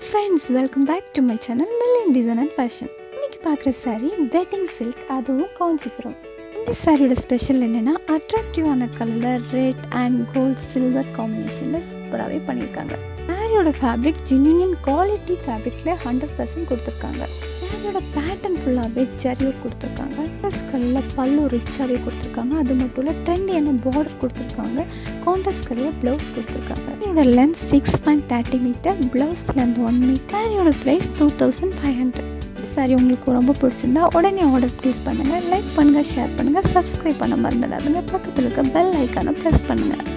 friends welcome back to my channel million design and fashion இன்னைக்கு பார்க்குற saree wedding silk அதுவும் காஞ்சிபுரம் இந்த சாரியோட ஸ்பெஷல் என்னென்னா அட்ராக்டிவான colour red and gold silver காம்பினேஷனில் சூப்பராகவே பண்ணியிருக்காங்க சாரியோட ஃபேப்ரிக் ஜென்யூனியன் குவாலிட்டி ஃபேப்ரிக்கில் ஹண்ட்ரட் பர்சன்ட் கொடுத்துருக்காங்க சாரியோட பேட்டர்ன் ஃபுல்லாகவே ஜரியூர் கொடுத்துருக்காங்க ப்ளஸ் கலரில் பல்லு ரிச்சாகவே கொடுத்துருக்காங்க அது மட்டும் இல்லை ட்ரெண்டியான பார்டர் கொடுத்துருக்காங்க கான்ட்ராஸ்ட் கலரில் ப்ளவுஸ் கொடுத்துருக்காங்க இதோட length six point thirty metre blouse length one metre சாரியோட price two thousand five hundred sari உங்களுக்கு ரொம்ப பிடிச்சிருந்தா உடனே ஆர்டர் ப்ளேஸ் பண்ணுங்கள் லைக் பண்ணுங்கள் ஷேர் பண்ணுங்கள் சப்ஸ்கிரைப் பண்ண மறந்துடாதுங்க பக்கத்தில் இருக்க பெல் ஐக்கானை ப்ரெஸ் பண்ணுங்கள்